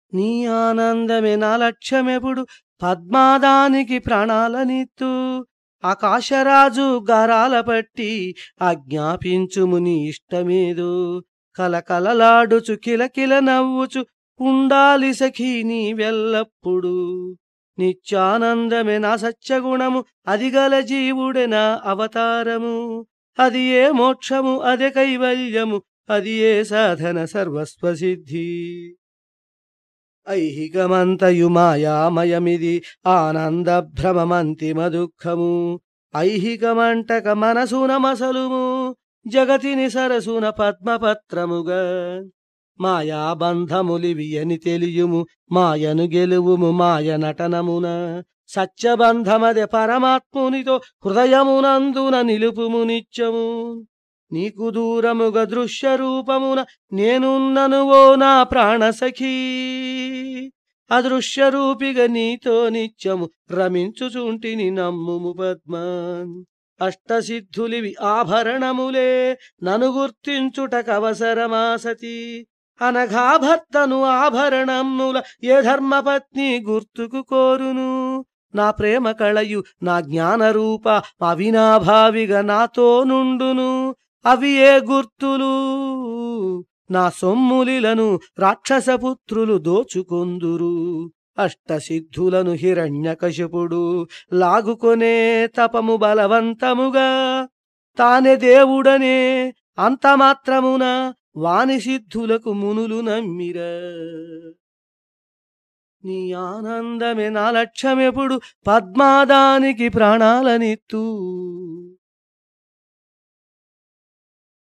నీ ఆనందమే నా లక్ష్యమెప్పుడు పద్మాదానికి ప్రాణాలనిత్తు ఆకాశరాజు గారాల పట్టి ఆజ్ఞాపించుము నీ ఇష్టమేదో కలకలలాడుచు కిలకిల నవ్వుచు ఉండాలి సఖీ నీ వెల్లప్పుడు నిత్యానందమే నా సత్యగుణము అదిగల జీవుడే నా అవతారము అది ఏ మోక్షము అదే కైవల్యము అది ఏ సాధన సర్వస్వసిద్ధి ఐహికమంతయు మాయామయమిది ఆనంద భ్రమమంతిమ దుఃఖము ఐహికమంటక మనసున మసలుము జగతిని సరసున పద్మపత్రముగా మాయాబంధములివియని తెలియుము మాయను గెలువుము మాయ నటనమున సత్యబంధమదే పరమాత్మునితో హృదయమునందున నిలుపుము నిత్యము నీకు దూరముగ దృశ్య రూపమున నేనున్నను ఓ నా ప్రాణసఖీ అదృశ్య రూపిగ నీతో నిత్యము రమించుచుంటిని నమ్ముము పద్మాన్ అష్టసిద్ధులివి ఆభరణములే నను గుర్తించుటకవసరమాసతి అనఘా భర్తను ఆభరణముల ఏ ధర్మపత్ని గుర్తుకు కోరును నా ప్రేమ కళయు నా జ్ఞానరూప అవినాభావిగా నాతో నుండును అవి ఏ గుర్తులు నా సొమ్ములిలను రాక్షసపుత్రులు దోచుకొందురు అష్టసిద్ధులను హిరణ్యకశపుడు లాగుకొనే తపము బలవంతముగా తానే దేవుడనే అంతమాత్రమున వాని సిద్ధులకు మునులు నమ్మిరా నీ ఆనందమే నా లక్ష్యమెప్పుడు పద్మాదానికి ప్రాణాలనిత్తూ